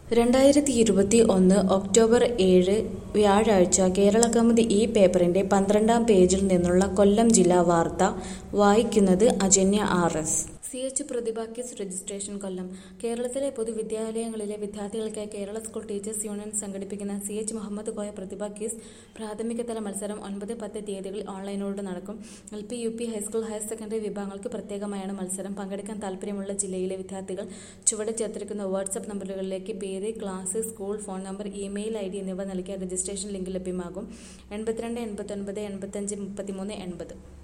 രണ്ടായിരത്തി ഇരുപത്തി ഒന്ന് ഒക്ടോബർ ഏഴ് വ്യാഴാഴ്ച കേരള കൗമുദി ഈ പേപ്പറിന്റെ പന്ത്രണ്ടാം പേജിൽ നിന്നുള്ള കൊല്ലം ജില്ലാ വാർത്ത വായിക്കുന്നത് Ajanya R S C H Prathibha quiz registration Kollam കേരളത്തിലെ പൊതുവിദ്യാലയങ്ങളിലെ വിദ്യാർത്ഥികൾക്കായി കേരള സ്കൂൾ ടീച്ചേഴ്സ് യൂണിയൻ സംഘടിപ്പിക്കുന്ന C H Muhammad Koya Prathibha quiz പ്രാഥമിക തല മത്സരം ഒൻപത് പത്ത് തീയതികളിൽ ഓൺലൈനിലൂടെ നടക്കും L P U P high school higher secondary വിഭാഗങ്ങൾക്ക് പ്രത്യേകമായാണ് മത്സരം പങ്കെടുക്കാൻ താൽപ്പര്യമുള്ള ജില്ലയിലെ വിദ്യാർത്ഥികൾ ചുവടെ ചേർത്തിരിക്കുന്ന വാട്സ്ആപ്പ് നമ്പറുകളിലേക്ക് പേര് class school phone number email I D എന്നിവ നൽകിയ രജിസ്ട്രേഷൻ ലിങ്ക് ലഭ്യമാകും എൺപത്തിരണ്ട് എൺപത്തൊൻപത് എൺപത്തഞ്ച് മുപ്പത്തിമൂന്ന് എൺപത്